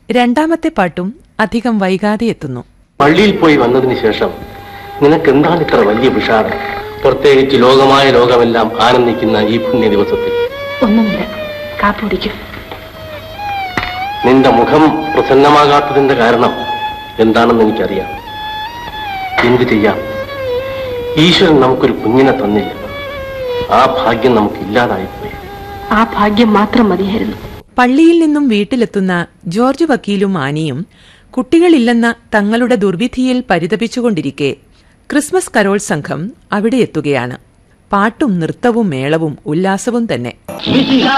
രണ്ടാമത്തെ പാട്ടും അധികം വൈകാതെ എത്തുന്നു പള്ളിയിൽ പോയി വന്നതിന് ശേഷം നിനക്ക് എന്താണ് ഇത്ര വലിയ വിഷാദം പ്രത്യേകിച്ച് ലോകമായ ലോകമെല്ലാം ആനന്ദിക്കുന്ന ഈ പുണ്യ ദിവസത്തിൽ ഒന്നുമില്ല കാപ്പി കുടിക്കും നിന്റെ മുഖം പ്രസന്നമാകാത്തതിന്റെ കാരണം എന്താണെന്ന് എനിക്കറിയാം എന്തു ചെയ്യാം ഈശ്വരൻ നമുക്കൊരു കുഞ്ഞിനെ തന്നില്ല ആ ഭാഗ്യം നമുക്ക് ഇല്ലാതായിപ്പോയി ആ ഭാഗ്യം മാത്രം മതിയായിരുന്നു പള്ളിയിൽ നിന്നും വീട്ടിലെത്തുന്ന ജോർജ് വക്കീലും ആനിയും കുട്ടികളില്ലെന്ന തങ്ങളുടെ ദുർവിധിയിൽ പരിതപിച്ചുകൊണ്ടിരിക്കെ ക്രിസ്മസ് കരോൾ സംഘം അവിടെ എത്തുകയാണ് പാട്ടും നൃത്തവും മേളവും ഉല്ലാസവും തന്നെ